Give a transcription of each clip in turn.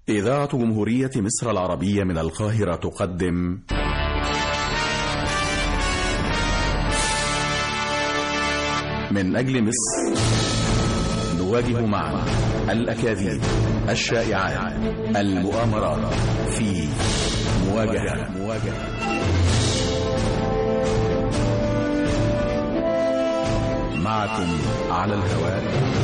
إذاعة جمهورية مصر العربية من القاهرة تقدم من أجل مصر نواجه معا الأكاذيب الشائعات المؤامرات في مواجهة مواجهة معكم على الهواء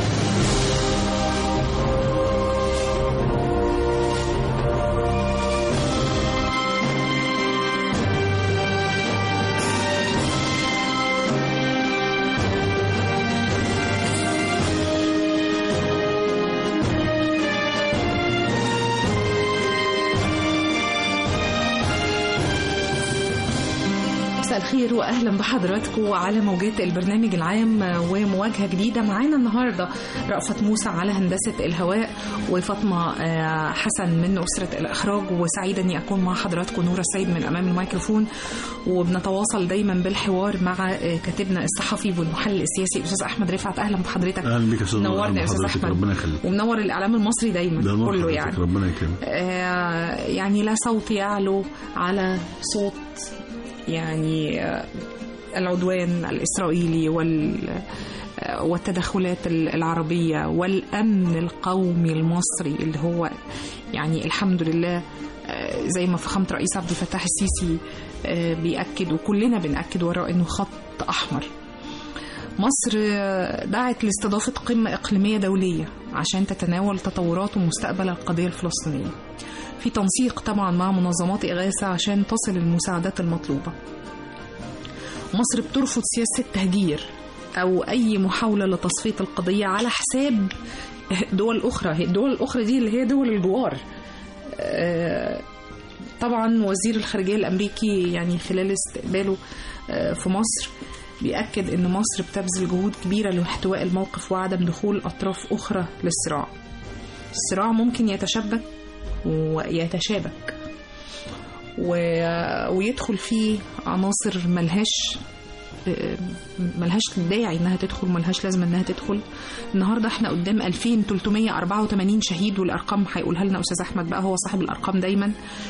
مساء الخير واهلا بحضراتكم على موجات البرنامج العام ومواجهه جديده معانا النهارده رأفت موسى على هندسه الهواء وفاطمه آه، حسن من اسره الاخراج وسعيده اني اكون مع حضراتكم نوره السيد من امام الميكروفون وبنتواصل دايما بالحوار مع آه، كاتبنا الصحفي والمحلل السياسي الاستاذ احمد رفعت اهلا بحضرتك اهلا بك يا استاذ نورنا يا استاذ حضرتك، احمد ربنا يخليك ومنور الاعلام المصري دايما ده نور كله حضرتك، يعني ربنا يكرمك آه، يعني لا صوت يعلو على صوت يعني آه، العدوان الإسرائيلي وال آه، والتدخلات العربية والأمن القومي المصري اللي هو يعني الحمد لله آه، زي ما فخامة رئيس عبد الفتاح السيسي آه، بيأكد وكلنا بنأكد وراه إنه خط أحمر مصر دعت لاستضافة قمة إقليمية دولية عشان تتناول تطورات ومستقبل القضية الفلسطينية في تنسيق طبعا مع منظمات إغاثة عشان تصل المساعدات المطلوبة مصر بترفض سياسة التهجير أو أي محاولة لتصفية القضية على حساب دول أخرى الدول الأخرى دي اللي هي دول الجوار آه، طبعا وزير الخارجية الأمريكي يعني خلال استقباله آه، في مصر بيأكد أن مصر بتبذل جهود كبيرة لاحتواء الموقف وعدم دخول أطراف أخرى للصراع الصراع ممكن يتشبك ويتشابك و... ويدخل فيه عناصر ملهاش ملهاش داعي انها تدخل ملهاش لازمه انها تدخل النهارده احنا قدام 2384 شهيد والارقام هيقولها لنا استاذ احمد بقى هو صاحب الارقام دايما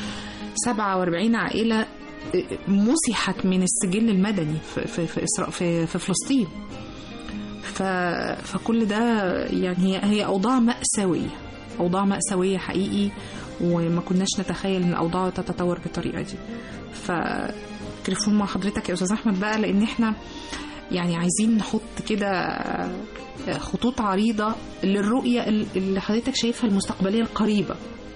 47 عائله مسحت من السجل المدني في في في, إسرا... في, في فلسطين ف... فكل ده يعني هي هي اوضاع ماساويه اوضاع ماساويه حقيقي وما كناش نتخيل ان الاوضاع تتطور بالطريقه دي ف تليفون مع حضرتك يا استاذ احمد بقى لان احنا يعني عايزين نحط كده خطوط عريضه للرؤيه اللي حضرتك شايفها المستقبليه القريبه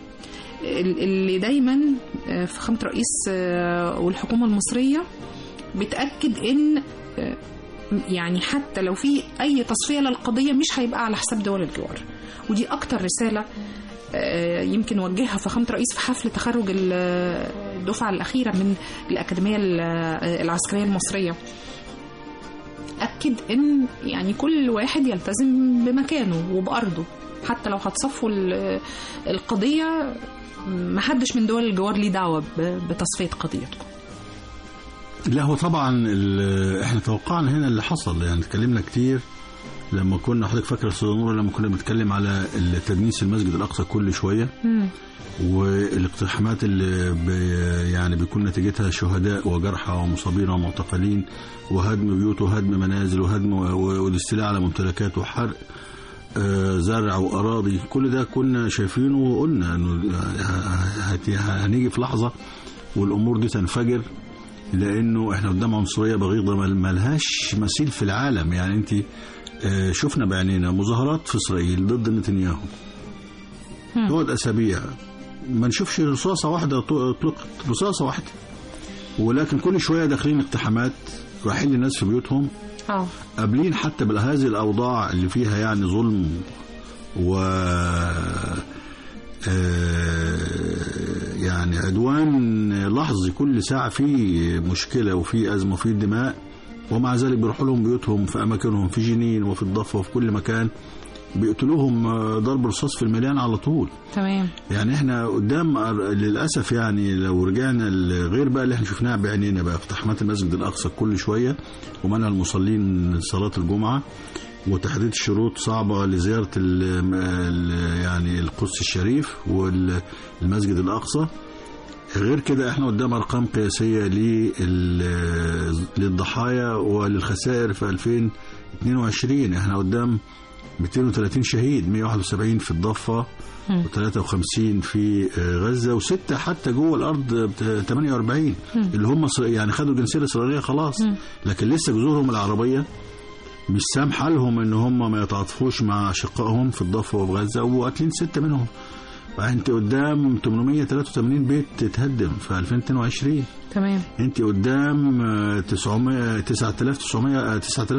اللي دايما فخامه رئيس والحكومه المصريه بتاكد ان يعني حتى لو في اي تصفيه للقضيه مش هيبقى على حساب دول الجوار ودي اكتر رساله يمكن وجهها فخامه الرئيس في حفل تخرج الدفعه الاخيره من الاكاديميه العسكريه المصريه اكد ان يعني كل واحد يلتزم بمكانه وبارضه حتى لو هتصفوا القضيه محدش من دول الجوار ليه دعوه بتصفيه قضيتكم لا هو طبعا احنا توقعنا هنا اللي حصل يعني اتكلمنا كتير لما كنا حضرتك فاكره استاذ نور لما كنا بنتكلم على تدنيس المسجد الاقصى كل شويه مم. والاقتحامات اللي بي يعني بيكون نتيجتها شهداء وجرحى ومصابين ومعتقلين وهدم بيوت وهدم منازل وهدم والاستيلاء على ممتلكات وحرق آه زرع واراضي كل ده كنا شايفينه وقلنا انه هنيجي في لحظه والامور دي تنفجر لانه احنا قدام عنصريه بغيضه ملهاش مثيل في العالم يعني انت شفنا بعينينا مظاهرات في اسرائيل ضد نتنياهو تقعد اسابيع ما نشوفش رصاصه واحده اطلقت رصاصه واحده ولكن كل شويه داخلين اقتحامات رايحين للناس في بيوتهم اه قابلين حتى بهذه الاوضاع اللي فيها يعني ظلم و يعني عدوان لحظي كل ساعه في مشكله وفي ازمه وفي دماء ومع ذلك بيروحوا لهم بيوتهم في اماكنهم في جنين وفي الضفه وفي كل مكان بيقتلوهم ضرب رصاص في الميدان على طول تمام يعني احنا قدام للاسف يعني لو رجعنا غير بقى اللي احنا شفناها بعينينا بقى اقتحامات المسجد الاقصى كل شويه ومنع المصلين صلاه الجمعه وتحديد شروط صعبة لزيارة ال ال يعني القدس الشريف والمسجد الأقصى غير كده احنا قدام أرقام قياسية لل- للضحايا وللخسائر في 2022 احنا قدام 230 شهيد 171 في الضفة و53 في آه، غزة وستة حتى جوه الأرض بت- 48 اللي هم ص- يعني خدوا الجنسية الإسرائيلية خلاص لكن لسه جذورهم العربية مش سامحة لهم إن هم ما يتعاطفوش مع أشقائهم في الضفة وفي غزة وقاتلين ستة منهم فأنت قدام 883 بيت تتهدم في 2022 تمام انت قدام آه، 900 9900 آه،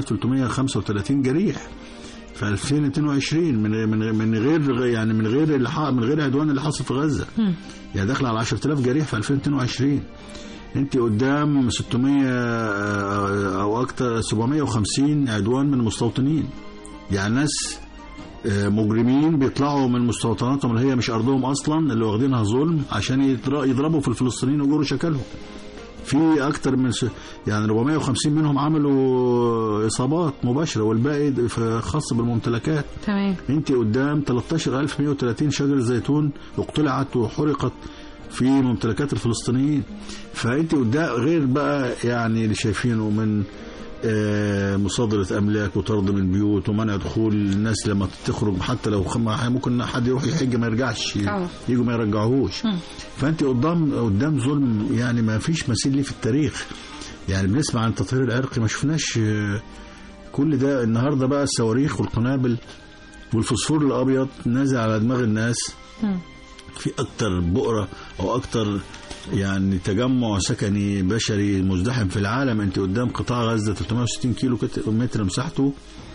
9335 جريح في 2022 من من من غير يعني من غير اللي ح- من غير عدوان اللي حصل في غزه مم. يعني داخل على 10000 جريح في 2022 انت قدام 600 آه، او اكتر 750 عدوان من المستوطنين يعني ناس آه، مجرمين بيطلعوا من مستوطناتهم اللي هي مش ارضهم اصلا اللي واخدينها ظلم عشان يضر- يضربوا في الفلسطينيين ويجروا شكلهم في اكتر من س- يعني 450 منهم عملوا اصابات مباشره والباقي في- خاص بالممتلكات تمام انت قدام 13130 شجره زيتون اقتلعت وحرقت في ممتلكات الفلسطينيين فانت قدام غير بقى يعني اللي شايفينه من آه، مصادرة أملاك وطرد من بيوت ومنع دخول الناس لما تخرج حتى لو خم- ممكن حد يروح يحج ما يرجعش آه. يجوا ما يرجعوهوش مم. فأنت قدام قدام ظلم يعني ما فيش مثيل ليه في التاريخ يعني بنسمع عن التطهير العرقي ما شفناش آه، كل ده النهارده بقى الصواريخ والقنابل والفوسفور الابيض نازل على دماغ الناس مم. في اكتر بؤره او اكتر يعني تجمع سكني بشري مزدحم في العالم انت قدام قطاع غزه 360 كيلو كت- متر مساحته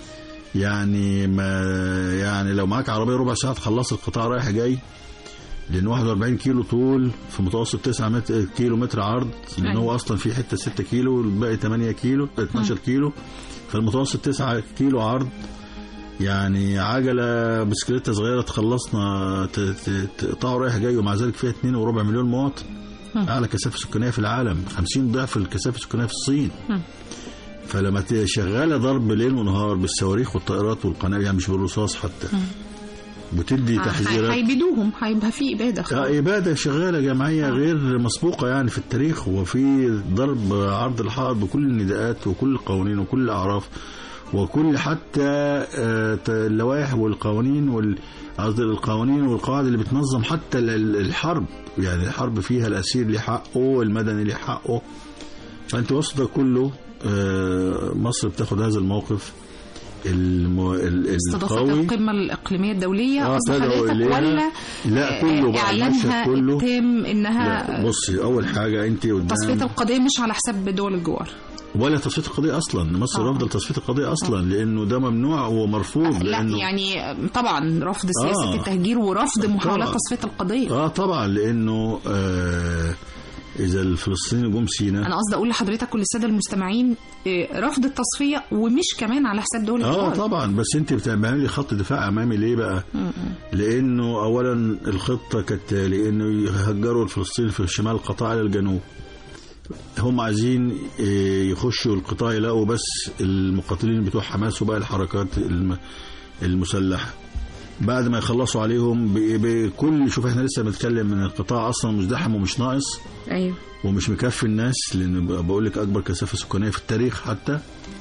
يعني ما يعني لو معاك عربيه ربع ساعه تخلص القطاع رايح جاي لان 41 كيلو طول في متوسط 9 متر كيلو متر عرض لان أيوة. هو اصلا في حته 6 كيلو والباقي 8 كيلو 12 كيلو فالمتوسط 9 كيلو عرض يعني عجله بسكليته صغيره تخلصنا ت- ت- تقطعه رايح جاي ومع ذلك فيها 2 وربع مليون مواطن مم. اعلى كثافه سكانيه في العالم 50 ضعف الكثافه السكانيه في الصين مم. فلما ت- شغاله ضرب ليل ونهار بالصواريخ والطائرات والقنابل يعني مش بالرصاص حتى وتدي ه- تحذيرات هيبيدوهم هيبقى في إبادة آه، خلاص. إبادة شغالة جماعية غير مسبوقة يعني في التاريخ وفي ضرب عرض الحائط بكل النداءات وكل القوانين وكل الأعراف وكل حتى آه، ت- اللوائح والقوانين وال قصدي القوانين والقواعد اللي بتنظم حتى ال- ال- الحرب يعني الحرب فيها الأسير ليه حقه والمدني ليه حقه فأنت وسط ده كله آه، مصر بتاخد هذا الموقف الم- ال- استضافت القوي القمة الإقليمية الدولية آه، قصد تدعو حضرتك إليها. ولا لا، كله بقى، إعلانها المشهد كله. التام إنها لا بصي أول حاجة أنت قدام تصفية القضية مش على حساب دول الجوار ولا تصفيه القضيه اصلا مصر آه. رافضه تصفيه القضيه اصلا لانه ده ممنوع ومرفوض لا لانه يعني طبعا رفض سياسة آه. التهجير ورفض محاولات طبعاً. تصفية القضية اه طبعا لانه آه اذا الفلسطينيين جم سينا أنا قصدي أقول لحضرتك وللسادة المستمعين إيه، رفض التصفية ومش كمان على حساب دول اه الجوار طبعا بس انت بتعملي لي خط دفاع امامي ليه بقى م- لانه اولا الخطه كالتالي انه يهجروا الفلسطينيين في شمال القطاع الى الجنوب هم عايزين آه، يخشوا القطاع يلاقوا بس المقاتلين بتوع حماس وباقي الحركات الم- المسلحه بعد ما يخلصوا عليهم ب- بكل شوف احنا لسه بنتكلم من القطاع اصلا مزدحم ومش ناقص أيوه ومش مكفي الناس لان بقول لك اكبر كثافه سكانيه في التاريخ حتى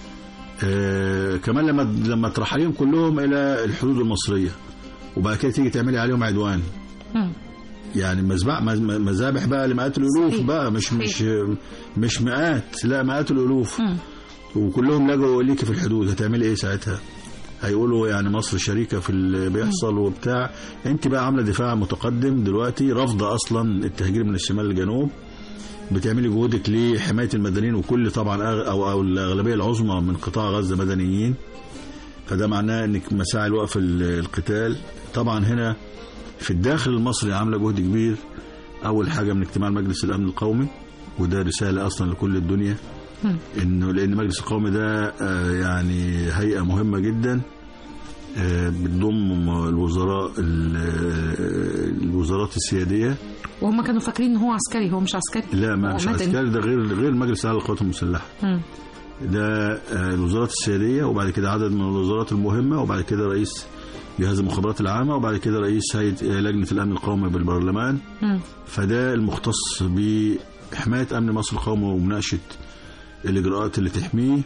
آه كمان لما لما ترحليهم كلهم الى الحدود المصريه وبعد كده تيجي تعملي عليهم عدوان م. يعني مذبح مز- مذابح بقى لمئات الالوف صحيح. بقى مش مش مش مئات لا مئات الالوف م. وكلهم لجوا ليكي في الحدود هتعملي ايه ساعتها هيقولوا يعني مصر شريكه في اللي بيحصل وبتاع انت بقى عامله دفاع متقدم دلوقتي رافضه اصلا التهجير من الشمال للجنوب بتعملي جهودك لحمايه المدنيين وكل طبعا أغ- او او الاغلبيه العظمى من قطاع غزه مدنيين فده معناه انك مساعي لوقف ال- القتال طبعا هنا في الداخل المصري عامله جهد كبير اول حاجه من اجتماع مجلس الامن القومي وده رساله اصلا لكل الدنيا مم. انه لان مجلس القومي ده آه، يعني هيئه مهمه جدا آه، بتضم الوزراء ال- آه، الوزارات السياديه وهم كانوا فاكرين ان هو عسكري هو مش عسكري لا ما هو مش مدني. عسكري ده غير غير مجلس اعلى القوات المسلحه مم. ده آه، الوزارات السياديه وبعد كده عدد من الوزارات المهمه وبعد كده رئيس جهاز المخابرات العامه وبعد كده رئيس هيئه آه، لجنه الامن القومي بالبرلمان مم. فده المختص بحمايه امن مصر القومي ومناقشه الاجراءات اللي تحميه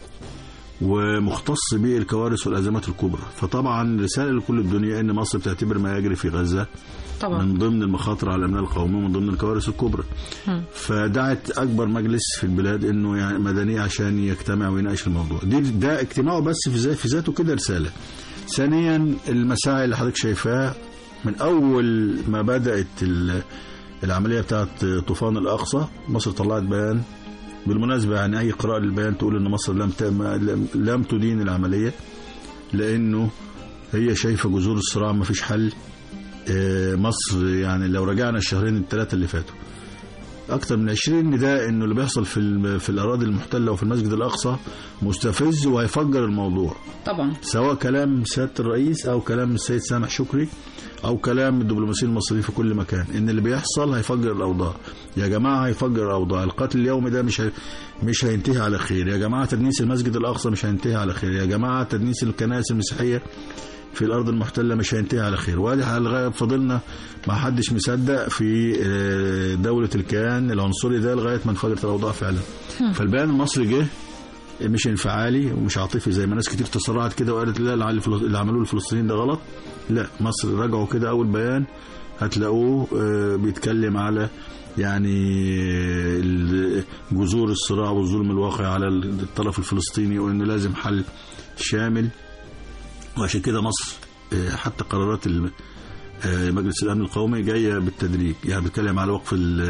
ومختص بالكوارث والازمات الكبرى فطبعا رساله لكل الدنيا ان مصر بتعتبر ما يجري في غزه طبعا من ضمن المخاطر على الامن القومي ومن ضمن الكوارث الكبرى مم. فدعت اكبر مجلس في البلاد انه يعني مدني عشان يجتمع ويناقش الموضوع دي ده اجتماعه بس في ذا- في ذاته كده رساله ثانيا المساعي اللي حضرتك شايفاها من اول ما بدات ال- العمليه بتاعت طوفان الاقصى مصر طلعت بيان بالمناسبه يعني اي قراءه للبيان تقول ان مصر لم ت- ما- لم- لم تدين العمليه لانه هي شايفه جذور الصراع ما فيش حل آه، مصر يعني لو رجعنا الشهرين الثلاثه اللي فاتوا اكثر من 20 نداء انه اللي بيحصل في ال- في الاراضي المحتله وفي المسجد الاقصى مستفز وهيفجر الموضوع طبعا سواء كلام سياده الرئيس او كلام السيد سامح شكري او كلام الدبلوماسيين المصريين في كل مكان ان اللي بيحصل هيفجر الاوضاع يا جماعه هيفجر الاوضاع القتل اليومي ده مش هي... مش هينتهي على خير يا جماعه تدنيس المسجد الاقصى مش هينتهي على خير يا جماعه تدنيس الكنائس المسيحيه في الارض المحتله مش هينتهي على خير وادي لغايه فضلنا ما حدش مصدق في آه، دوله الكيان العنصري ده لغايه ما انفجرت الاوضاع فعلا فالبيان المصري جه مش انفعالي ومش عاطفي زي ما ناس كتير تسرعت كده وقالت لا اللي عملوه اللي عملوه الفلسطينيين ده غلط لا مصر رجعوا كده اول بيان هتلاقوه آه، بيتكلم على يعني ال- جذور الصراع والظلم الواقع على الطرف الفلسطيني وانه لازم حل شامل وعشان كده مصر آه، حتى قرارات ال- آه، مجلس الامن القومي جايه بالتدريج يعني بيتكلم على وقف ال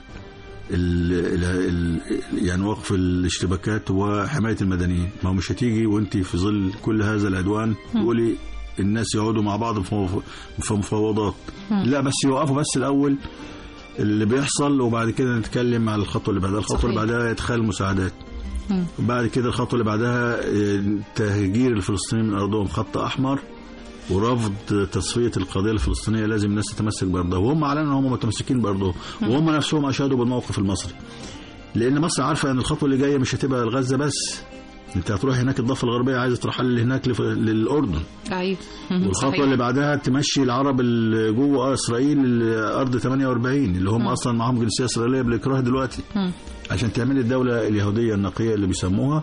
ال ال ال يعني وقف الاشتباكات وحمايه المدنيين ما هو مش هتيجي وانت في ظل كل هذا العدوان تقولي الناس يقعدوا مع بعض في مف- في مفاوضات لا بس يوقفوا بس الاول اللي بيحصل وبعد كده نتكلم على الخطوه اللي بعدها الخطوه صحيح. اللي بعدها ادخال مساعدات مم. بعد كده الخطوه اللي بعدها آه، تهجير الفلسطينيين من ارضهم خط احمر ورفض تصفيه القضيه الفلسطينيه لازم الناس تتمسك بارضها وهم اعلنوا ان هم متمسكين بارضهم وهم نفسهم اشادوا بالموقف المصري لان مصر عارفه ان الخطوه اللي جايه مش هتبقى لغزه بس انت هتروح هناك الضفه الغربيه عايزه ترحل هناك لف- للاردن ايوه مم. والخطوه صحيح. اللي بعدها تمشي العرب اللي جوه اسرائيل ارض 48 اللي هم اصلا معاهم جنسيه اسرائيليه بالاكراه دلوقتي مم. عشان تعمل الدوله اليهوديه النقيه اللي بيسموها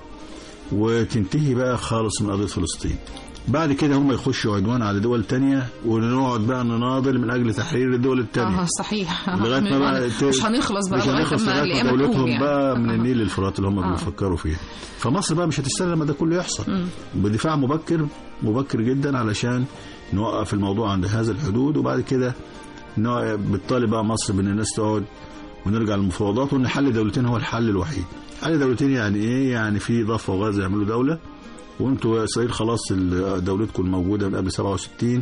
وتنتهي بقى خالص من قضيه فلسطين بعد كده هم يخشوا عدوان على دول تانية ونقعد بقى نناضل من اجل تحرير الدول التانية اه صحيح لغايه ما بقى ت- مش هنخلص بقى مش لغايه هنخلص ما لغايه ما القيامه تقوم دولتهم يعني. بقى من النيل للفرات اللي هم آه. بيفكروا فيها فمصر بقى مش هتستنى لما ده كله يحصل بدفاع مبكر مبكر جدا علشان نوقف الموضوع عند هذا الحدود وبعد كده نوع- بتطالب بقى مصر بان الناس تقعد ونرجع للمفاوضات وان حل دولتين هو الحل الوحيد حل دولتين يعني ايه يعني في ضفه وغزه يعملوا دوله وانتوا يا اسرائيل خلاص ال- دولتكم موجوده من قبل 67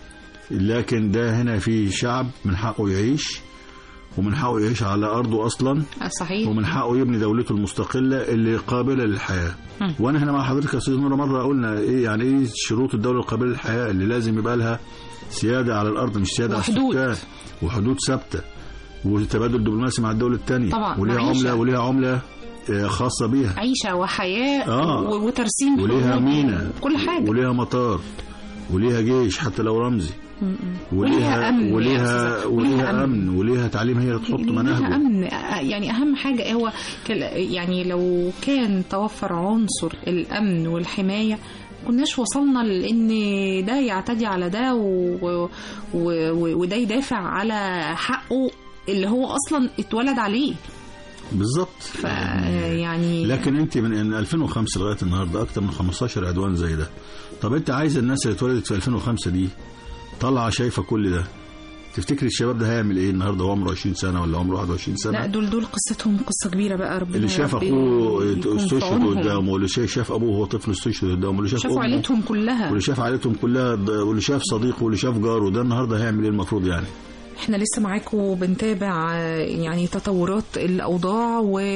لكن ده هنا في شعب من حقه يعيش ومن حقه يعيش على ارضه اصلا آه، صحيح ومن حقه يبني دولته المستقله اللي قابله للحياه مم. وانا هنا مع حضرتك يا استاذ نوره مره قلنا ايه يعني ايه شروط الدوله القابله للحياه اللي لازم يبقى لها سياده على الارض مش سياده على وحدود. السكان وحدود ثابته وتبادل دبلوماسي مع الدوله الثانيه طبعا، وليها معيشة. عمله وليها عمله آه، خاصه بيها عيشه وحياه آه. و- وترسيم وليها حدود مينا كل حاجه وليها مطار وليها جيش حتى لو رمزي وليها أمن يا وليها أستاذ. وليها وليها أمن. امن وليها تعليم هي اللي تحط ليها مناهجه امن آه، يعني اهم حاجه هو كل- يعني لو كان توفر عنصر الامن والحمايه كناش وصلنا لان ده يعتدي على ده و... و... و... وده يدافع على حقه اللي هو اصلا اتولد عليه بالظبط ف يعني لكن انت من من 2005 لغايه النهارده اكتر من 15 عدوان زي ده طب انت عايز الناس اللي اتولدت في 2005 دي طالعه شايفه كل ده تفتكري الشباب ده هيعمل ايه النهارده هو عمره 20 سنه ولا عمره 21 سنه لا دول دول قصتهم قصه كبيره بقى ربنا اللي شاف يا رب اخوه يكون في استشهد عونهم. قدامه واللي شاف شاف ابوه وهو طفل استشهد قدامه واللي شاف شافوا امه عيلتهم كلها واللي شاف عائلتهم كلها واللي شاف صديقه واللي شاف جاره ده النهارده هيعمل ايه المفروض يعني احنا لسه معاكم بنتابع آه، يعني تطورات الاوضاع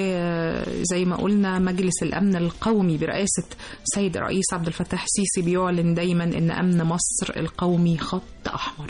وزي ما قلنا مجلس الامن القومي برئاسه سيد الرئيس عبد الفتاح السيسي بيعلن دايما ان امن مصر القومي خط احمر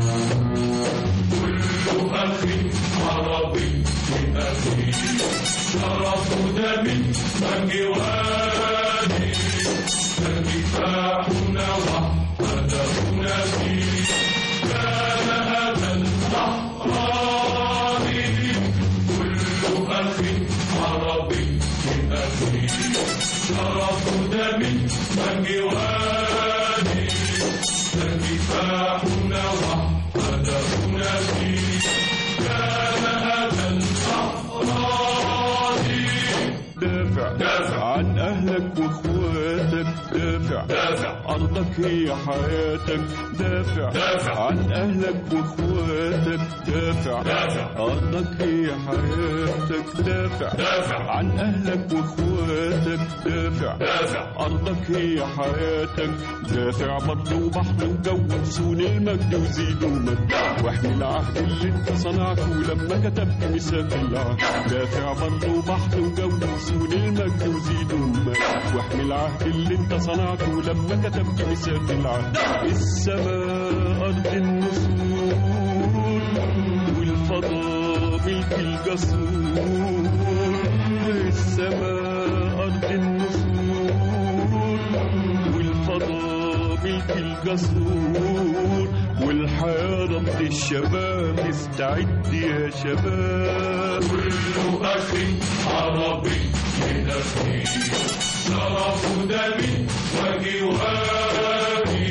أخي عربي أخي دافع دافع عن أهلك وإخواتك دافع دافع أرضك هي حياتك دافع دافع عن أهلك وإخواتك دافع دافع أرضك هي حياتك دافع دافع عن أهلك وإخواتك دافع دافع أرضك هي حياتك دافع برضه وبحر وجو صون المجد وزيد المجد واحمي العهد اللي انت صنعته لما كتبت ميثاق العهد دافع برضه وبحر وجو صون المجد وزيد المجد واحمي العهد اللي انت صنعته لما كتبت ميثاق العهد السماء أرض النسور والفضاء ملك الجسور السماء أرض النسور والفضاء ملك الجسور والحياة رمز الشباب استعد يا شباب كل أخ عربي ينفي شرف دمي وجواري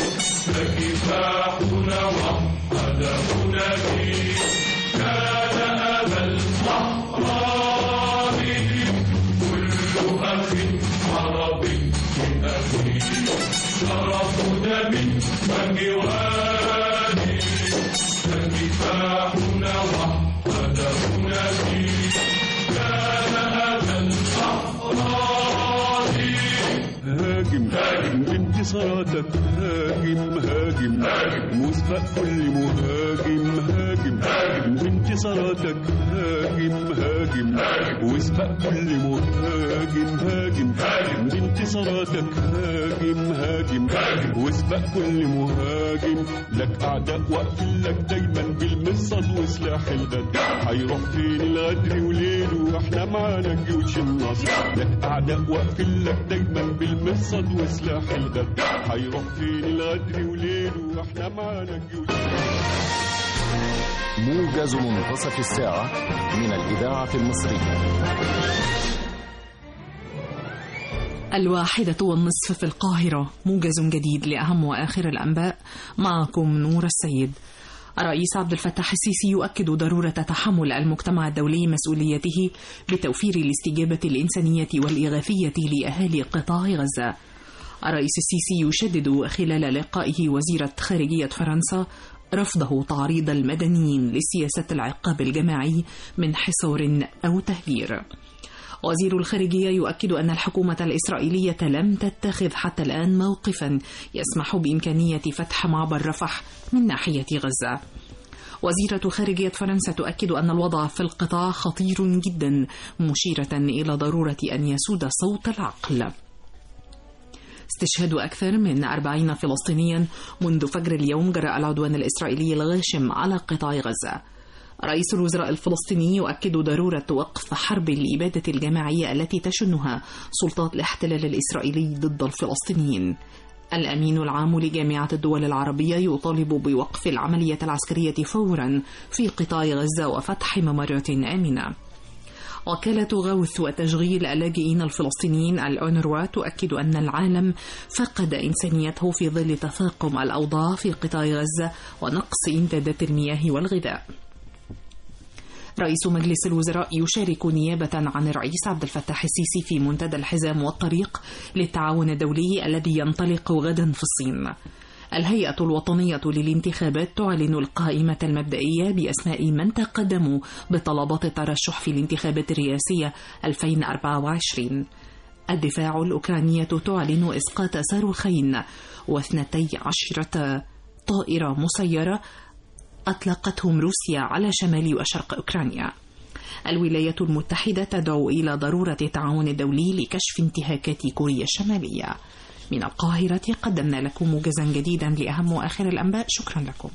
فكفاحنا وحدهنا فيه كان أبا الأحرار كل أخ عربي أخي شرف دمي وجواري فكفاحنا وحدهنا فيه كان أبا الأحرار هاجم هاجم بانتصاراتك هاجم هاجم هاجم وسبق كل مهاجم هاجم هاجم بانتصاراتك هاجم هاجم هاجم وسبق كل مهاجم هاجم هاجم بانتصاراتك هاجم هاجم هاجم وسبق كل مهاجم لك أعداء واقفين لك دايما بالمرصد وسلاح الغد هيروح فين الغدر وليله واحنا معانا جيوش النصر لك أعداء واقفين لك دايما بالمرصد وسلاح الغد هيروح فين الغدر وليله واحنا معانا جيوش موجز منتصف الساعة من الإذاعة المصرية الواحدة والنصف في القاهرة موجز جديد لأهم وآخر الأنباء معكم نور السيد الرئيس عبد الفتاح السيسي يؤكد ضرورة تحمل المجتمع الدولي مسؤوليته بتوفير الاستجابة الإنسانية والإغاثية لأهالي قطاع غزة الرئيس السيسي يشدد خلال لقائه وزيرة خارجية فرنسا رفضه تعريض المدنيين لسياسة العقاب الجماعي من حصار أو تهجير وزير الخارجية يؤكد أن الحكومة الإسرائيلية لم تتخذ حتى الآن موقفا يسمح بإمكانية فتح معبر رفح من ناحية غزة وزيرة خارجية فرنسا تؤكد أن الوضع في القطاع خطير جدا مشيرة إلى ضرورة أن يسود صوت العقل استشهاد أكثر من أربعين فلسطينيا منذ فجر اليوم جراء العدوان الإسرائيلي الغاشم على قطاع غزة رئيس الوزراء الفلسطيني يؤكد ضرورة وقف حرب الإبادة الجماعية التي تشنها سلطات الاحتلال الإسرائيلي ضد الفلسطينيين الأمين العام لجامعة الدول العربية يطالب بوقف العملية العسكرية فورا في قطاع غزة وفتح ممرات آمنة وكالة غوث وتشغيل اللاجئين الفلسطينيين الأونروا تؤكد أن العالم فقد إنسانيته في ظل تفاقم الأوضاع في قطاع غزة ونقص إمدادات المياه والغذاء رئيس مجلس الوزراء يشارك نيابة عن الرئيس عبد الفتاح السيسي في منتدى الحزام والطريق للتعاون الدولي الذي ينطلق غدا في الصين. الهيئة الوطنية للانتخابات تعلن القائمة المبدئية بأسماء من تقدموا بطلبات الترشح في الانتخابات الرئاسية 2024. الدفاع الأوكرانية تعلن إسقاط صاروخين واثنتي عشرة طائرة مسيرة أطلقتهم روسيا على شمال وشرق أوكرانيا. الولايات المتحدة تدعو إلى ضرورة التعاون الدولي لكشف انتهاكات كوريا الشمالية. من القاهرة قدمنا لكم موجزا جديدا لأهم وآخر الأنباء شكرا لكم.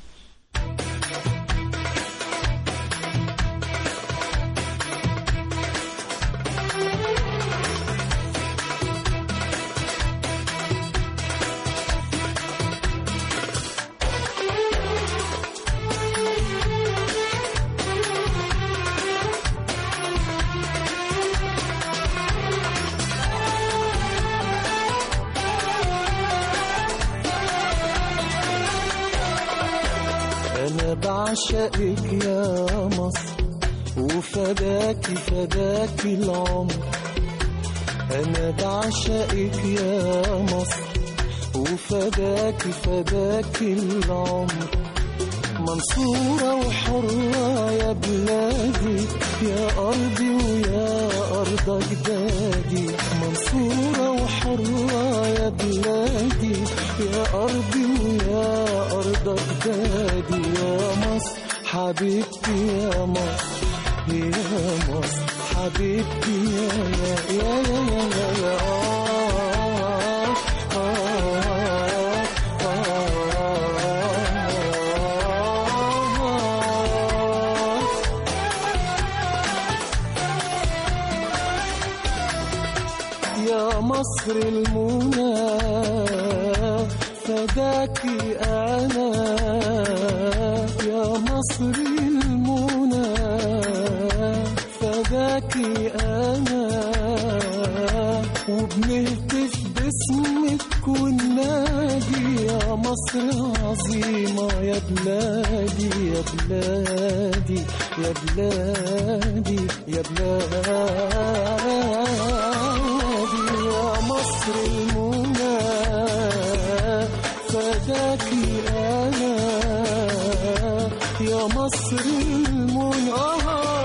أنا بعشقك يا مصر وفداكي فداكي العمر أنا بعشقك يا مصر وفداكي فداكي العمر منصورة وحرة يا بلادي يا أرضي ويا أرض أجدادي منصورة وحرة يا بلادي يا أرضي ويا أرض أجدادي يا مصر حبيبتي يا مصر يا مصر حبيبتي يا يا يا يا يا, يا, آه آه آه يا مصر المنى فداكي أنا يا مصر المنى فداكي أنا وبنهتف باسمك وننادي يا مصر عظيمة يا بلادي يا بلادي يا بلادي يا بلادي يا مصر المنى فداكي أنا يا مصر المنى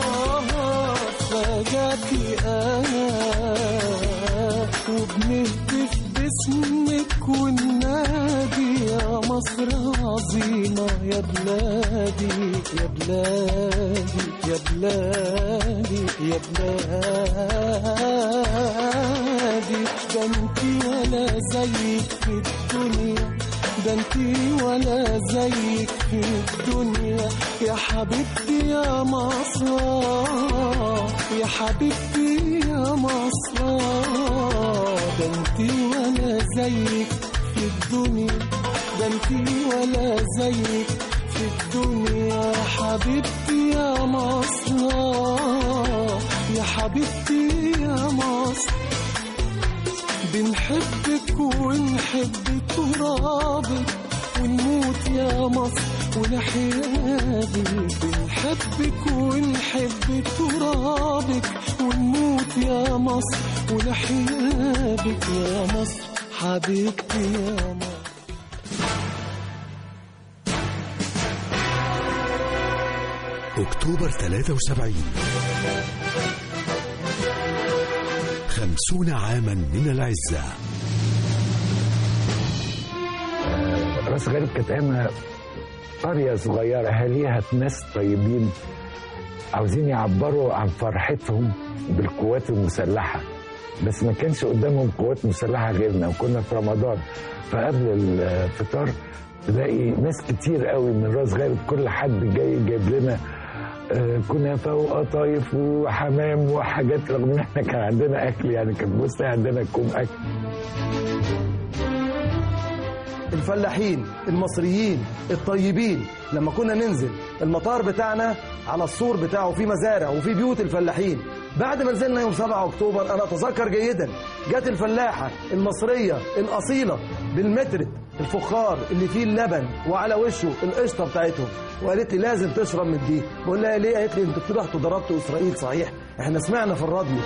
فداكي أنا وبنهتف باسمك وننادي يا مصر عظيمة يا بلادي يا بلادي يا بلادي يا بلادي ده انتي ولا زيك في الدنيا ده انتي ولا زيك في الدنيا يا حبيبتي يا مصر يا حبيبتي يا مصر ده انتي ولا زيك في الدنيا ده انتي ولا زيك في الدنيا يا حبيبتي يا مصر يا حبيبتي يا مصر بنحبك ونحب ترابك ونموت يا مصر ونحيا بيك بنحبك ونحب ترابك ونموت يا مصر ونحيا بك يا مصر حبيبتي يا مصر أكتوبر 73 خمسون عاما من العزة راس غارب كانت ايامها قريه صغيره اهاليها ناس طيبين عاوزين يعبروا عن فرحتهم بالقوات المسلحه بس ما كانش قدامهم قوات مسلحه غيرنا وكنا في رمضان فقبل الفطار تلاقي ناس كتير قوي من راس غارب كل حد جاي جايب لنا آه، كنافه وقطايف وحمام وحاجات رغم ان احنا كان عندنا اكل يعني كان بص عندنا كوم اكل الفلاحين المصريين الطيبين لما كنا ننزل المطار بتاعنا على السور بتاعه في مزارع وفي بيوت الفلاحين بعد ما نزلنا يوم 7 اكتوبر انا اتذكر جيدا جت الفلاحه المصريه الاصيله بالمتر الفخار اللي فيه اللبن وعلى وشه القشطه بتاعتهم وقالت لي لازم تشرب من دي بقول لها ليه قالت لي انتوا رحتوا ضربتوا اسرائيل صحيح احنا سمعنا في الراديو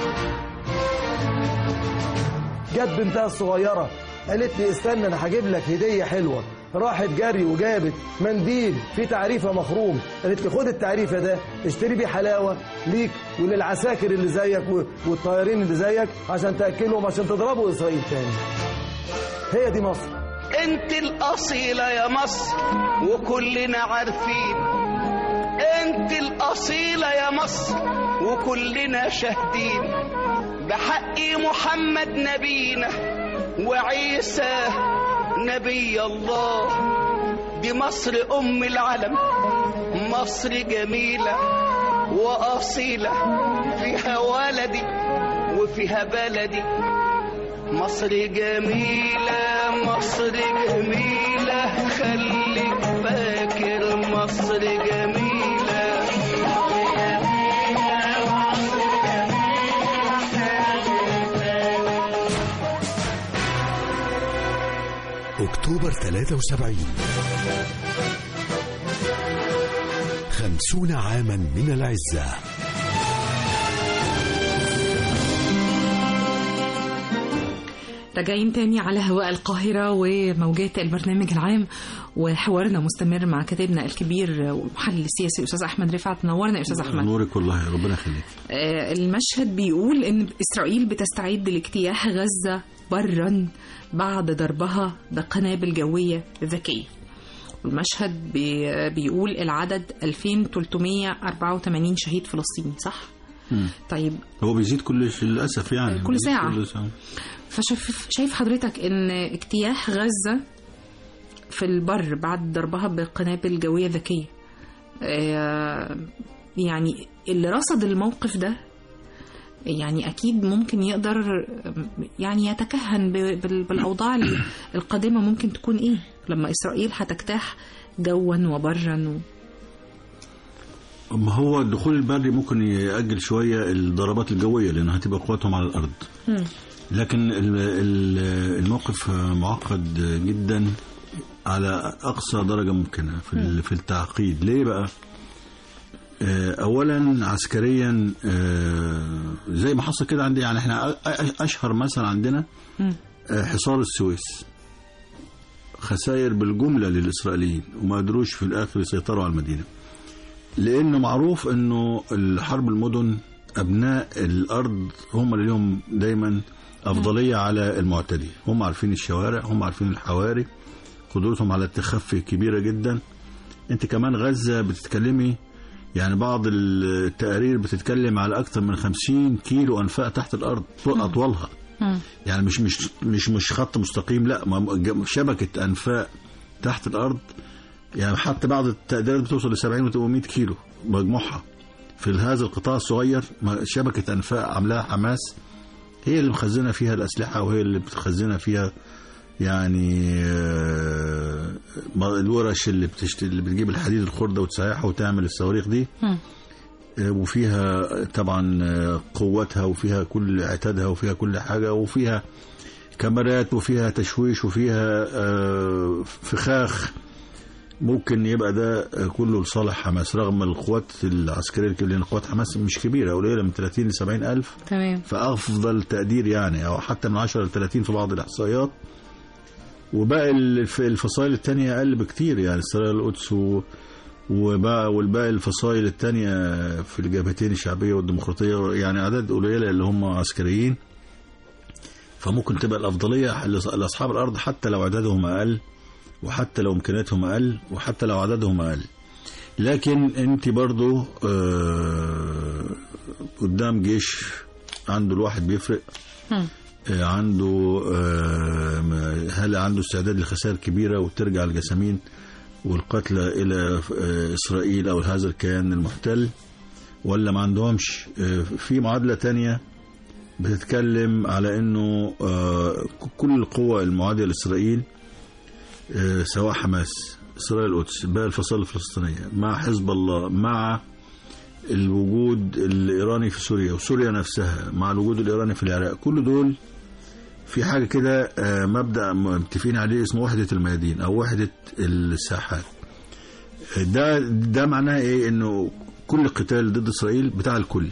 جت بنتها الصغيره قالت لي استنى انا هجيب لك هديه حلوه راحت جري وجابت منديل فيه تعريفه مخروم قالت لي خد التعريفه ده اشتري بيه حلاوه ليك وللعساكر اللي زيك و- والطيارين اللي زيك عشان تاكلهم عشان تضربوا اسرائيل تاني هي دي مصر انت الأصيلة يا مصر وكلنا عارفين انت الأصيلة يا مصر وكلنا شاهدين بحق محمد نبينا وعيسى نبي الله دي مصر أم العالم مصر جميلة وأصيلة فيها ولدي وفيها بلدي مصر جميلة مصر جميلة خليك فاكر مصر جميلة أكتوبر 73 خمسون عاما من العزة راجعين تاني على هواء القاهرة وموجات البرنامج العام وحوارنا مستمر مع كاتبنا الكبير ومحلل السياسي الأستاذ أحمد رفعت نورنا يا أستاذ أحمد نورك والله ربنا يخليك آه، المشهد بيقول إن إسرائيل بتستعد لاجتياح غزة برا بعد ضربها بقنابل جوية ذكية والمشهد بي- بيقول العدد 2384 شهيد فلسطيني صح؟ مم. طيب هو بيزيد كل للاسف يعني كل بيزيد ساعة. كل ساعة. فشايف شايف حضرتك ان اجتياح غزة في البر بعد ضربها بقنابل جوية ذكية آه، يعني اللي رصد الموقف ده يعني اكيد ممكن يقدر يعني يتكهن ب- بال- بالاوضاع ال- القادمه ممكن تكون ايه لما اسرائيل هتجتاح جوا وبرا و... ما هو الدخول البري ممكن يأجل شوية الضربات الجوية لأنها هتبقى قواتهم على الأرض لكن ال- ال- الموقف معقد جدا على أقصى درجة ممكنة في ال- في التعقيد ليه بقى؟ آه، أولا عسكريا آه، زي ما حصل كده عندي يعني احنا أ- أ- أشهر مثل عندنا آه، حصار السويس خسائر بالجملة للإسرائيليين وما قدروش في الآخر يسيطروا على المدينة لانه معروف انه الحرب المدن ابناء الارض هم اللي لهم دايما افضليه على المعتدي هم عارفين الشوارع هم عارفين الحواري قدرتهم على التخفي كبيره جدا انت كمان غزه بتتكلمي يعني بعض التقارير بتتكلم على اكثر من 50 كيلو انفاق تحت الارض اطولها يعني مش مش مش مش خط مستقيم لا ما- شبكه انفاق تحت الارض يعني حتى بعض التقديرات بتوصل ل 70 و 800 كيلو مجموعها في هذا القطاع الصغير ما- شبكه انفاق عاملاها حماس هي اللي مخزنه فيها الاسلحه وهي اللي بتخزنها فيها يعني آه، ما- الورش اللي بتشت... اللي بتجيب الحديد الخرده وتسيحه وتعمل الصواريخ دي آه، وفيها طبعا آه، قوتها وفيها كل عتادها وفيها كل حاجه وفيها كاميرات وفيها تشويش وفيها آه، فخاخ ممكن يبقى ده كله لصالح حماس رغم القوات العسكريه الكبيرة، لان قوات حماس مش كبيره قليله من 30 ل 70 الف تمام فافضل تقدير يعني او حتى من 10 ل 30 في بعض الاحصائيات وباقي الف- الفصائل الثانيه اقل بكتير يعني سرايا القدس و وبقى والباقي الفصائل الثانيه في الجبهتين الشعبيه والديمقراطيه يعني اعداد قليله اللي هم عسكريين فممكن تبقى الافضليه لأص- لاصحاب الارض حتى لو عددهم اقل وحتى لو امكانياتهم اقل وحتى لو عددهم اقل لكن انت برضو آه قدام جيش عنده الواحد بيفرق آه عنده آه ما- هل عنده استعداد لخسائر كبيره وترجع الجسامين والقتلى الى آه اسرائيل او هذا الكيان المحتل ولا ما عندهمش آه في معادله تانية بتتكلم على انه آه كل القوى المعاديه لاسرائيل آه، سواء حماس إسرائيل القدس باقي الفصائل الفلسطينية مع حزب الله مع الوجود الإيراني في سوريا وسوريا نفسها مع الوجود الإيراني في العراق كل دول في حاجة كده آه، مبدأ متفقين عليه اسمه وحدة الميادين أو وحدة الساحات آه، ده ده معناه إيه إنه كل قتال ضد إسرائيل بتاع الكل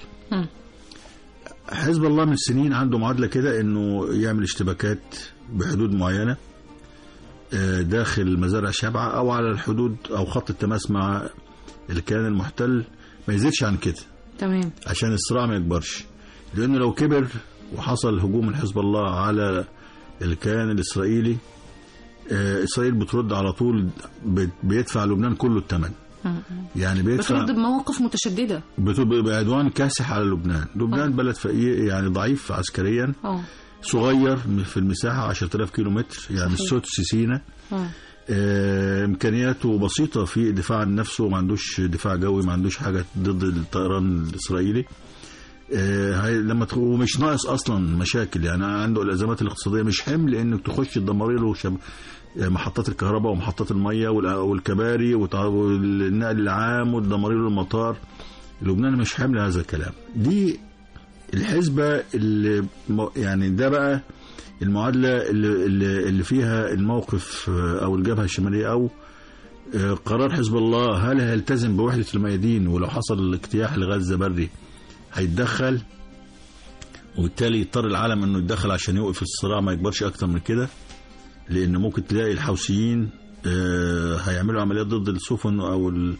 حزب الله من سنين عنده معادلة كده إنه يعمل اشتباكات بحدود معينة آه، داخل مزارع شبعة أو على الحدود أو خط التماس مع الكيان المحتل ما يزيدش عن كده تمام عشان الصراع ما يكبرش لأنه لو كبر وحصل هجوم من حزب الله على الكيان الإسرائيلي آه، إسرائيل بترد على طول بت- بيدفع لبنان كله الثمن يعني بيدفع بترد بمواقف متشدده بتبقى بعدوان كاسح على لبنان لبنان بلد فقير يعني ضعيف عسكريا اه صغير في المساحة 10000 كيلو متر يعني صحيح. السدس سينا اه آه، امكانياته بسيطه في الدفاع عن نفسه ما عندوش دفاع جوي ما عندوش حاجه ضد الطيران الاسرائيلي آه، هاي لما تخ- ومش ناقص اصلا مشاكل يعني عنده الازمات الاقتصاديه مش حمل انك تخش تدمري له شب... آه، محطات الكهرباء ومحطات الميه والأ- والكباري وتع- والنقل العام وتدمري له المطار لبنان مش حمل هذا الكلام دي الحسبه اللي م- يعني ده بقى المعادله اللي, اللي اللي فيها الموقف آه، او الجبهه الشماليه او آه، قرار حزب الله هل هيلتزم بوحدة الميادين ولو حصل اجتياح لغزة بري هيتدخل وبالتالي يضطر العالم انه يتدخل عشان يوقف الصراع ما يكبرش اكتر من كده لان ممكن تلاقي الحوثيين آه، هيعملوا عمليات ضد السفن او ال-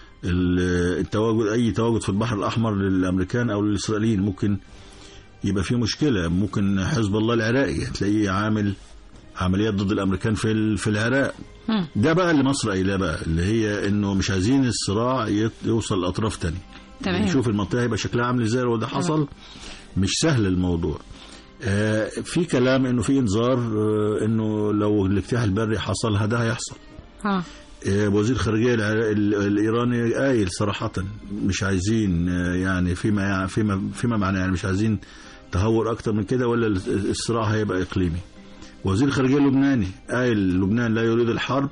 ال- التواجد اي تواجد في البحر الاحمر للامريكان او للاسرائيليين ممكن يبقى في مشكله ممكن حزب الله العراقي هتلاقيه عامل عمليات ضد الامريكان في ال- في العراق مم. ده بقى اللي مصر قايلاه بقى اللي هي انه مش عايزين الصراع يت- يوصل لاطراف تانية تمام. نشوف المنطقه هيبقى شكلها عامل ازاي وده حصل مش سهل الموضوع آه، في كلام انه في انذار آه، انه لو الاجتياح البري حصل ده هيحصل ها آه، وزير الخارجيه الع- ال- الايراني قايل صراحه مش عايزين آه، يعني فيما يعني فيما فيما معناه يعني مش عايزين تهور اكتر من كده ولا ال- الصراع هيبقى اقليمي وزير الخارجيه اللبناني قايل لبنان لا يريد الحرب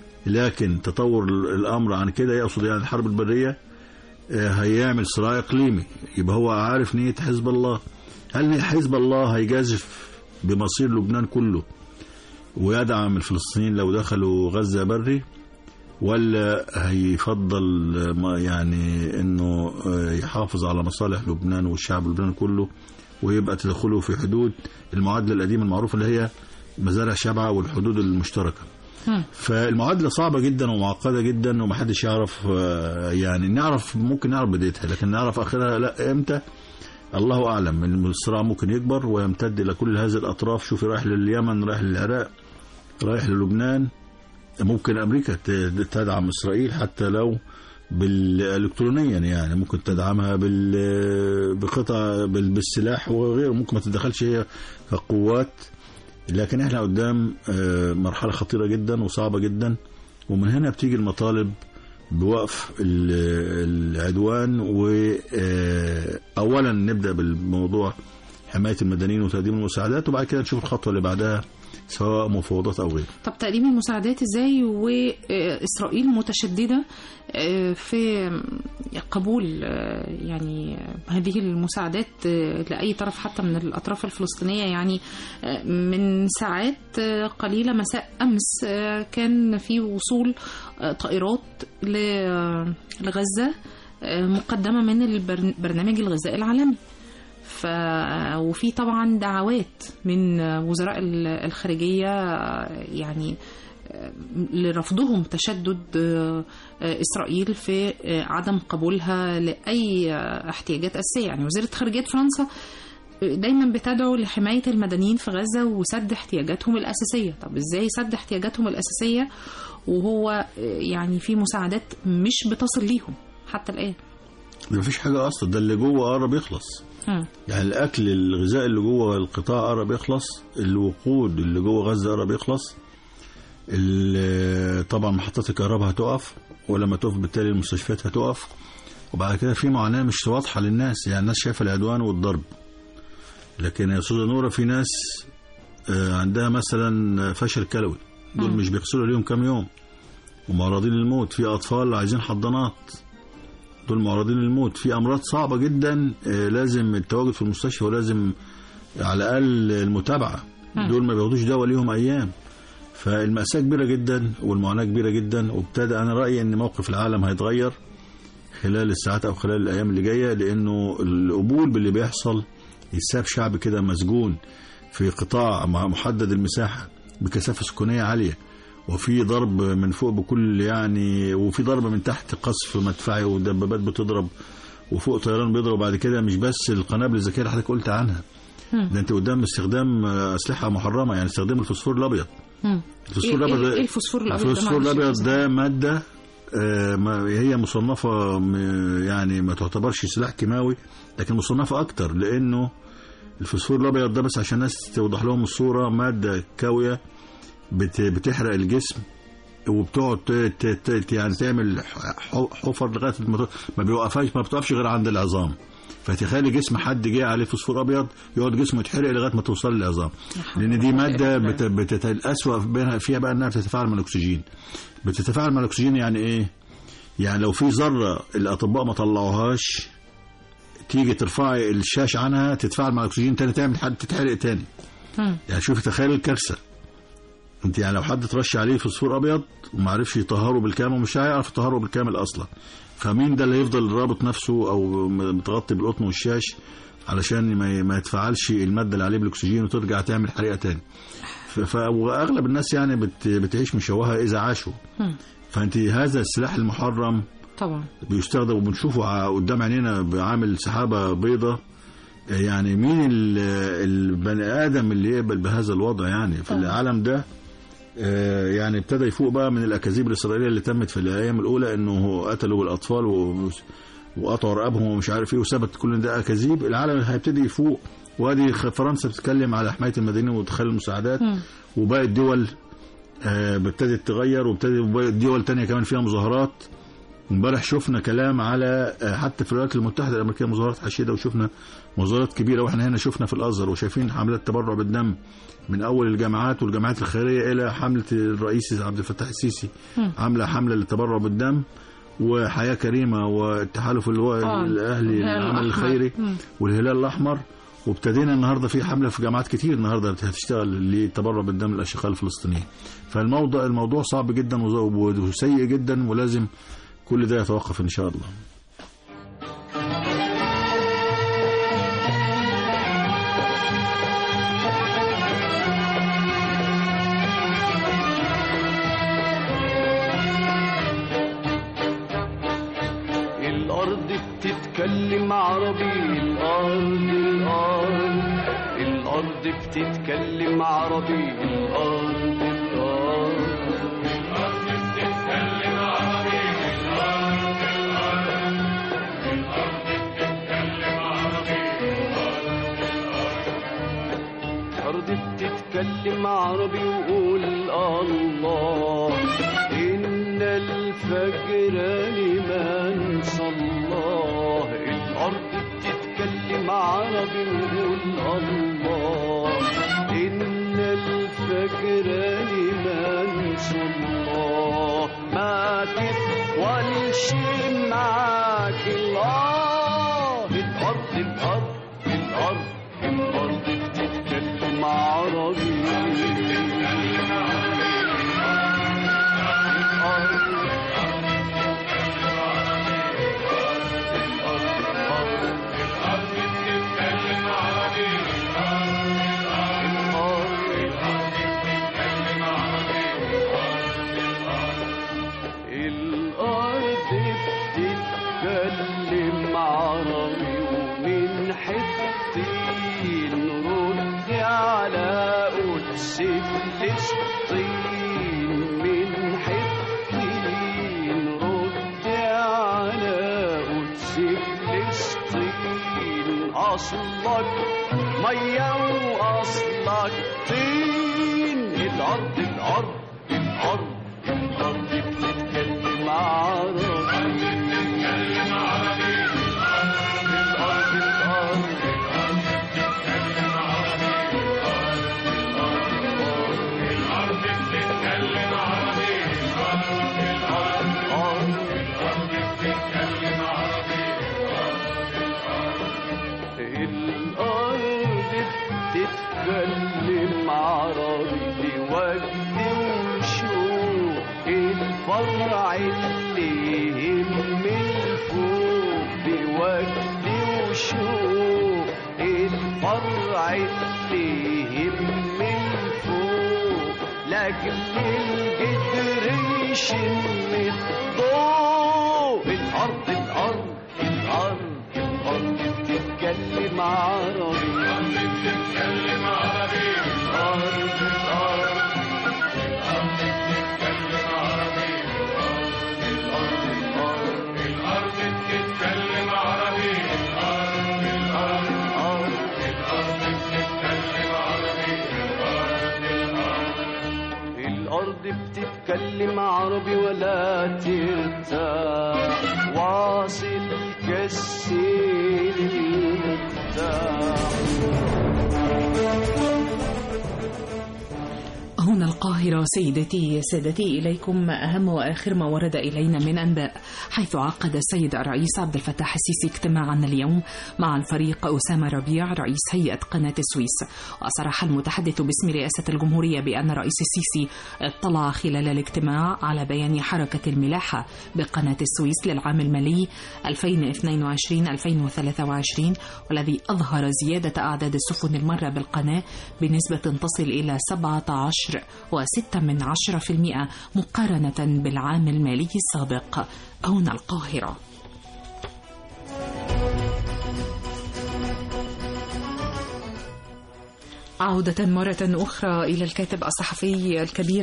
لكن تطور ال- الامر عن كده يقصد يعني الحرب البريه آه، هيعمل صراع اقليمي يبقى هو عارف نيه حزب الله هل حزب الله هيجازف بمصير لبنان كله ويدعم الفلسطينيين لو دخلوا غزه بري ولا هيفضل ما يعني انه آه، يحافظ على مصالح لبنان والشعب اللبناني كله ويبقى تدخله في حدود المعادله القديمه المعروفه اللي هي مزارع شبعه والحدود المشتركه مم. فالمعادله صعبه جدا ومعقده جدا ومحدش يعرف آه، يعني نعرف ممكن نعرف بدايتها لكن نعرف اخرها لا امتى الله اعلم إن الصراع ممكن يكبر ويمتد الى كل هذه الاطراف شوفي رايح لليمن رايح للعراق رايح للبنان ممكن امريكا ت- تدعم اسرائيل حتى لو بالالكترونيا يعني ممكن تدعمها بال بقطع بال- بالسلاح وغيره ممكن ما تتدخلش هي كقوات لكن احنا قدام آه، مرحله خطيره جدا وصعبه جدا ومن هنا بتيجي المطالب بوقف ال- العدوان واولا نبدا بالموضوع حمايه المدنيين وتقديم المساعدات وبعد كده نشوف الخطوه اللي بعدها سواء مفاوضات او غيره طب تقديم المساعدات ازاي واسرائيل متشدده آه، في قبول آه، يعني هذه المساعدات آه، لاي طرف حتى من الاطراف الفلسطينيه يعني آه، من ساعات آه، قليله مساء امس آه، كان في وصول آه، طائرات ل- لغزه آه، مقدمه من البرنامج الغذائي العالمي ف وفي طبعا دعوات من وزراء ال- الخارجيه يعني لرفضهم تشدد اسرائيل في عدم قبولها لاي احتياجات اساسيه يعني وزيره خارجيه فرنسا دايما بتدعو لحمايه المدنيين في غزه وسد احتياجاتهم الاساسيه طب ازاي سد احتياجاتهم الاساسيه وهو يعني في مساعدات مش بتصل ليهم حتى الان ده مفيش حاجه اصلا ده اللي جوه قرب يخلص مم. يعني الاكل الغذاء اللي جوه القطاع قرب يخلص الوقود اللي جوه غزه قرب يخلص ال- طبعا محطات الكهرباء هتقف ولما تقف بالتالي المستشفيات هتقف وبعد كده في معاناه مش واضحه للناس يعني الناس شايفه العدوان والضرب لكن يا استاذه نوره في ناس آه، عندها مثلا فشل كلوي دول مش بيغسلوا ليهم كام يوم ومعرضين للموت في اطفال عايزين حضانات دول معرضين للموت في امراض صعبه جدا آه، لازم التواجد في المستشفى ولازم على الاقل المتابعه دول ما بياخدوش دواء ليهم ايام فالمأساة كبيرة جدا والمعاناة كبيرة جدا وابتدى أنا رأيي أن موقف العالم هيتغير خلال الساعات أو خلال الأيام اللي جاية لأنه القبول باللي بيحصل يساب شعب كده مسجون في قطاع مع- محدد المساحة بكثافة سكانية عالية وفي ضرب من فوق بكل يعني وفي ضرب من تحت قصف مدفعي ودبابات بتضرب وفوق طيران بيضرب بعد كده مش بس القنابل الذكيه اللي حضرتك قلت عنها ده انت قدام استخدام آه، اسلحه محرمه يعني استخدام الفوسفور الابيض مم. الفوسفور إيه- الابيض إيه- إيه الفوسفور الابيض ده؟ الفوسفور معلش. الابيض ده ماده آه، ما- هي مصنفه م- يعني ما تعتبرش سلاح كيماوي لكن مصنفه اكتر لانه الفوسفور الابيض ده بس عشان الناس توضح لهم الصوره ماده كاويه بت- بتحرق الجسم وبتقعد ت- ت- ت- يعني تعمل ح- حفر لغايه ما ت- ما بيوقفهاش ما بتقفش غير عند العظام فتخيل جسم حد جه عليه فوسفور ابيض يقعد جسمه يتحرق لغايه ما توصل للعظام لان دي ماده بت... بتت... الاسوأ بينها فيها بقى انها بتتفاعل مع الاكسجين بتتفاعل مع الاكسجين يعني ايه يعني لو في ذره الاطباء ما طلعوهاش تيجي ترفعي الشاش عنها تتفاعل مع الاكسجين تاني تعمل حد تتحرق تاني مم. يعني شوف تخيل الكارثه انت يعني لو حد ترش عليه فوسفور ابيض وما عرفش يطهره بالكامل مش هيعرف يطهره بالكامل اصلا فمين ده اللي يفضل رابط نفسه او متغطي بالقطن والشاش علشان ما ما يتفاعلش الماده اللي عليه بالاكسجين وترجع تعمل حريقه تاني ف- ف- واغلب الناس يعني بت بتعيش مشوهه اذا عاشوا مم. فانت فانت هذا السلاح المحرم طبعا بيستخدم وبنشوفه ع- قدام عينينا بعامل سحابه بيضة يعني مين ال- البني ادم اللي يقبل بهذا الوضع يعني في طبعا. العالم ده آه، يعني ابتدى يفوق بقى من الاكاذيب الاسرائيليه اللي تمت في الايام الاولى انه قتلوا الاطفال و- وقطعوا رقابهم ومش عارف ايه وثبت كل ده اكاذيب العالم هيبتدي يفوق وادي خ- فرنسا بتتكلم على حمايه المدنيين وادخال المساعدات مم. وباقي الدول آه، ابتدت تغير وابتدت وباقي دول تانية كمان فيها مظاهرات امبارح شفنا كلام على آه، حتى في الولايات المتحده الامريكيه مظاهرات حشيده وشفنا مظاهرات كبيره واحنا هنا شفنا في الازهر وشايفين حملات تبرع بالدم من اول الجامعات والجامعات الخيريه الى حمله الرئيس عبد الفتاح السيسي مم. عامله حمله للتبرع بالدم وحياه كريمه والتحالف الو- آه. الاهلي الهلال للعمل الأحمر. الخيري مم. والهلال الاحمر وابتدينا النهارده في حمله في جامعات كتير النهارده هتشتغل للتبرع بالدم للاشقاء الفلسطينيين فالموضوع الموضوع صعب جدا وز- وسيء جدا ولازم كل ده يتوقف ان شاء الله الأرض بتتكلم عربي الأرض الأرض الأرض بتتكلم عربي الأرض الأرض الأرض بتتكلم عربي الأرض الأرض الأرض بتتكلم عربي الأرض بتتكلم عربي وقول الله إن الفجر لمن صلاه الأرض بتتكلم عربي وقول الله إن الفجر لمن صلاه ما تطولش معاك الله الأرض الأرض الأرض الأرض بتتكلم عربي الأرض بتتكلم عربي ومن حتين رد على قدس فلسطين من حتين رد على قدس فلسطين أصلك مية وأصلك طين الأرض الأرض الأرض الأرض بتتكلم عربي بتتكلم عربي الأرض الأرض الأرض بتتكلم عربي الأرض بتتكلم عربي الأرض الأرض بتتكلم عربي الأرض بتتكلم عربي وجد وشوق الفرع اللي يهم الفوق بوجد وشوق الفرع اللي يهم الفوق لاجل الجدر يشم الضوء الأرض الأرض الأرض الأرض بتتكلم عربي الأرض بتتكلم عربي الأرض الأرض الأرض بتتكلم عربي الأرض الأرض الأرض بتتكلم عربي الأرض الأرض الأرض بتتكلم عربي الأرض بتتكلم عربي ولا ترتاح واصل كالسيل المفتاح هنا القاهرة القاهرة سيدتي سادتي إليكم أهم وآخر ما ورد إلينا من أنباء حيث عقد السيد الرئيس عبد الفتاح السيسي اجتماعا اليوم مع الفريق أسامة ربيع رئيس هيئة قناة السويس وصرح المتحدث باسم رئاسة الجمهورية بأن الرئيس السيسي اطلع خلال الاجتماع على بيان حركة الملاحة بقناة السويس للعام المالي 2022-2023 والذي أظهر زيادة أعداد السفن المارة بالقناة بنسبة تصل إلى 17 وستة من عشرة في المئة مقارنة بالعام المالي السابق هنا القاهرة عودة مرة أخرى إلى الكاتب الصحفي الكبير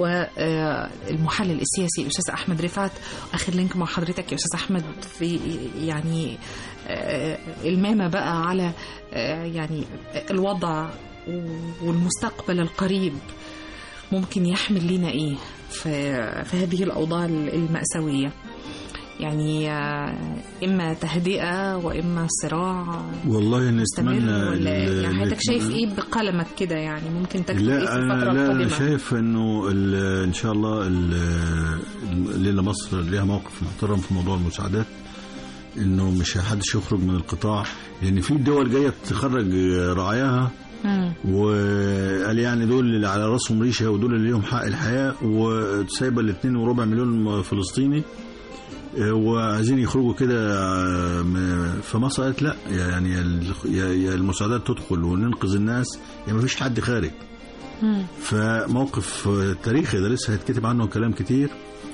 والمحلل السياسي الأستاذ أحمد رفعت آخر لينك مع حضرتك يا أستاذ أحمد في يعني المامة بقى على يعني الوضع والمستقبل القريب ممكن يحمل لنا ايه في, في هذه الاوضاع الماساويه يعني اما تهدئه واما صراع والله مستمر نتمنى ولا ال- يعني حضرتك نتمنى- شايف ايه بقلمك كده يعني ممكن تكتب لا ايه في أنا الفتره لا القادمه أنا شايف انه ال- ان شاء الله ال- الليله مصر ليها موقف محترم في موضوع المساعدات انه مش حدش يخرج من القطاع لان في دول جايه تخرج رعاياها مم. وقال يعني دول اللي على راسهم ريشه ودول اللي ليهم حق الحياه وسايبه الاثنين وربع مليون فلسطيني آه، وعايزين يخرجوا كده آه، م- فمصر قالت لا يعني ال- يا يا المساعدات تدخل وننقذ الناس يا ما فيش حد خارج مم. فموقف آه، تاريخي ده لسه هيتكتب عنه كلام كتير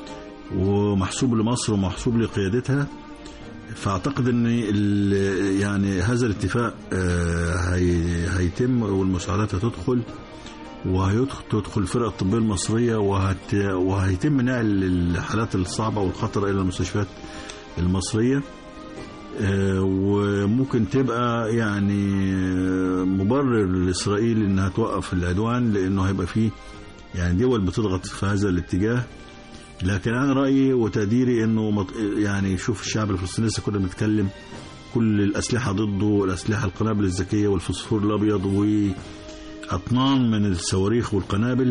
ومحسوب لمصر ومحسوب لقيادتها فاعتقد ان ال- يعني هذا الاتفاق آه، هي- هيتم والمساعدات هتدخل وهتدخل الفرقه الطبيه المصريه وهت وهيتم نقل الحالات الصعبه والخطره الى المستشفيات المصريه آه، وممكن تبقى يعني آه، مبرر لاسرائيل انها توقف العدوان لانه هيبقى فيه يعني دول بتضغط في هذا الاتجاه لكن انا رايي وتقديري انه مط... يعني شوف الشعب الفلسطيني لسه كنا بنتكلم كل الاسلحه ضده الاسلحه القنابل الذكيه والفوسفور الابيض واطنان من الصواريخ والقنابل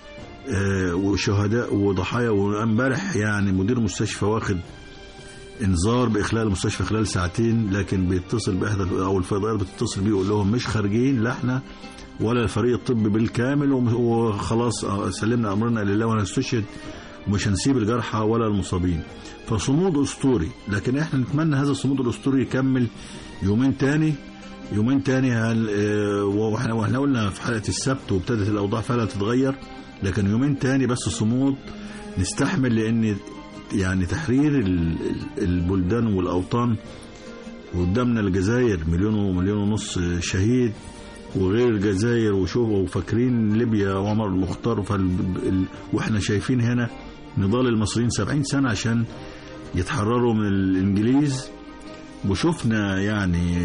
آه، وشهداء وضحايا وامبارح يعني مدير مستشفى واخد انذار باخلاء المستشفى خلال ساعتين لكن بيتصل باحدى او الفضائيات بتتصل بيه يقول لهم مش خارجين لا احنا ولا الفريق الطبي بالكامل وم- وخلاص آه، سلمنا امرنا لله وهنستشهد ومش هنسيب الجرحى ولا المصابين فصمود اسطوري لكن احنا نتمنى هذا الصمود الاسطوري يكمل يومين تاني يومين تاني هل آه، واحنا واحنا قلنا في حلقه السبت وابتدت الاوضاع فعلا تتغير لكن يومين تاني بس صمود نستحمل لان يعني تحرير ال- ال- البلدان والاوطان قدامنا الجزائر مليون ومليون ونص شهيد وغير الجزائر وشوف وفاكرين ليبيا وعمر المختار فال... ال... واحنا شايفين هنا نضال المصريين 70 سنة عشان يتحرروا من الإنجليز وشفنا يعني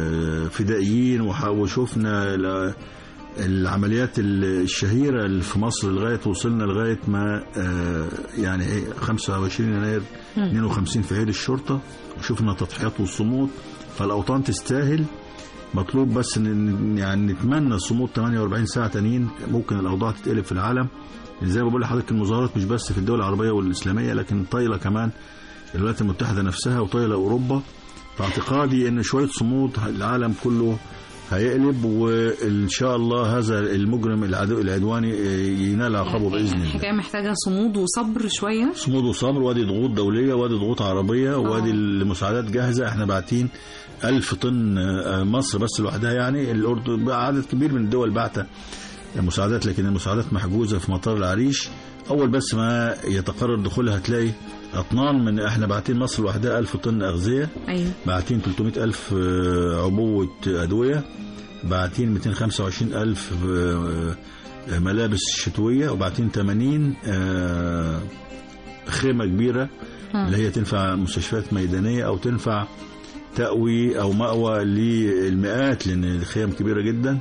فدائيين وح- وشفنا ال- العمليات ال- الشهيرة اللي في مصر لغاية وصلنا لغاية ما آه، يعني إيه 25 يناير 52 في عيد الشرطة وشفنا تضحيات والصمود فالأوطان تستاهل مطلوب بس ان يعني نتمنى صمود 48 ساعه تانيين ممكن الاوضاع تتقلب في العالم زي ما بقول لحضرتك المظاهرات مش بس في الدول العربيه والاسلاميه لكن طايله كمان الولايات المتحده نفسها وطايله اوروبا فاعتقادي ان شويه صمود العالم كله هيقلب وان شاء الله هذا المجرم العدو العدواني ينال عقابه باذن الله الحكايه محتاجه صمود وصبر شويه صمود وصبر وادي ضغوط دوليه وادي ضغوط عربيه وادي المساعدات جاهزه احنا باعتين ألف طن آه، مصر بس لوحدها يعني الأردن بقى عدد كبير من الدول بعت مساعدات لكن المساعدات محجوزة في مطار العريش أول بس ما يتقرر دخولها هتلاقي أطنان من احنا باعتين مصر لوحدها ألف طن أغذية ايوه باعتين 300 ألف آه، عبوة أدوية باعتين 225 ألف آه، آه، ملابس شتوية وباعتين 80 آه، خيمة كبيرة اللي هي تنفع مستشفيات ميدانية أو تنفع تأوي أو مأوى للمئات لأن الخيام كبيرة جدا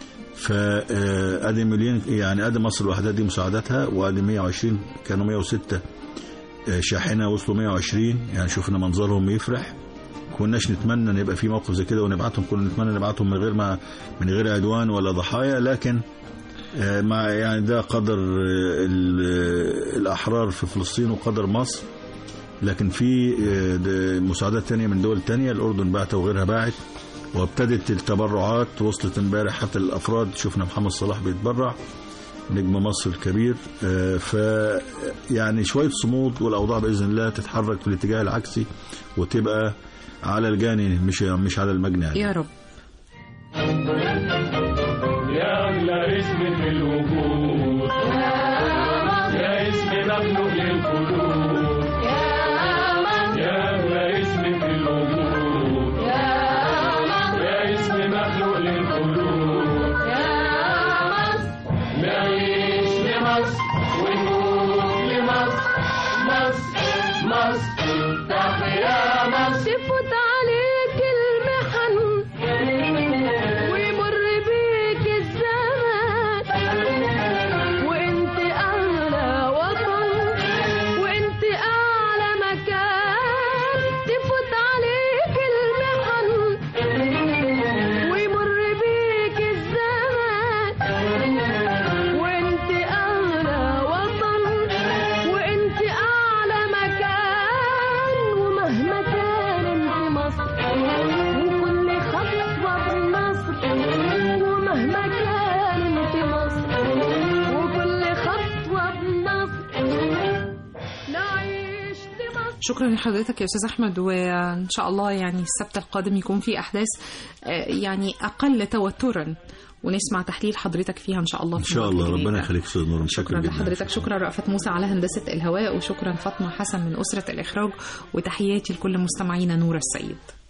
فادي مليون يعني ادي مصر لوحدها دي مساعداتها وادي 120 كانوا 106 آه، شاحنه وصلوا 120 يعني شفنا منظرهم يفرح كناش نتمنى ان يبقى في موقف زي كده ونبعتهم كنا نتمنى نبعتهم من غير ما من غير عدوان ولا ضحايا لكن آه، مع يعني ده قدر آه، ال- الأحرار في فلسطين وقدر مصر لكن في آه، ده مساعدات تانية من دول تانية الأردن بعت وغيرها باعت وابتدت التبرعات وصلت امبارح حتى الأفراد شفنا محمد صلاح بيتبرع نجم مصر الكبير آه، ف يعني شوية صمود والأوضاع بإذن الله تتحرك في الاتجاه العكسي وتبقى على الجاني مش مش على المجني يعني. يا رب يا أغلى اسم في الوجود يا اسم مخلوق للخلود يا أغلى اسم في الوجود يا اسم مخلوق للخلود نعيش لمصر ونموت لمصر مصر مصر تحيا مصر تفوت عليك المحن ويمر بيك الزمان وانت اعلى وطن وانت اعلى مكان تفوت عليك المحن ويمر بيك الزمان وانت اعلى وطن وانت اعلى مكان ومهما كان انت مصر وكل خطوه بنصر ومهما كان انت مصر وكل خطوه بنصر نعيش لمصر شكرا لحضرتك يا استاذ احمد وان شاء الله يعني السبت القادم يكون في احداث آه، يعني اقل توترا ونسمع تحليل حضرتك فيها ان شاء الله إن في شاء الوقت الله الجديد ربنا ده. يخليك أستاذ نور متشكر شكرا جدا لحضرتك شكرا رأفت موسى على هندسة الهواء وشكرا فاطمة حسن من أسرة الإخراج وتحياتي لكل مستمعينا نور السيد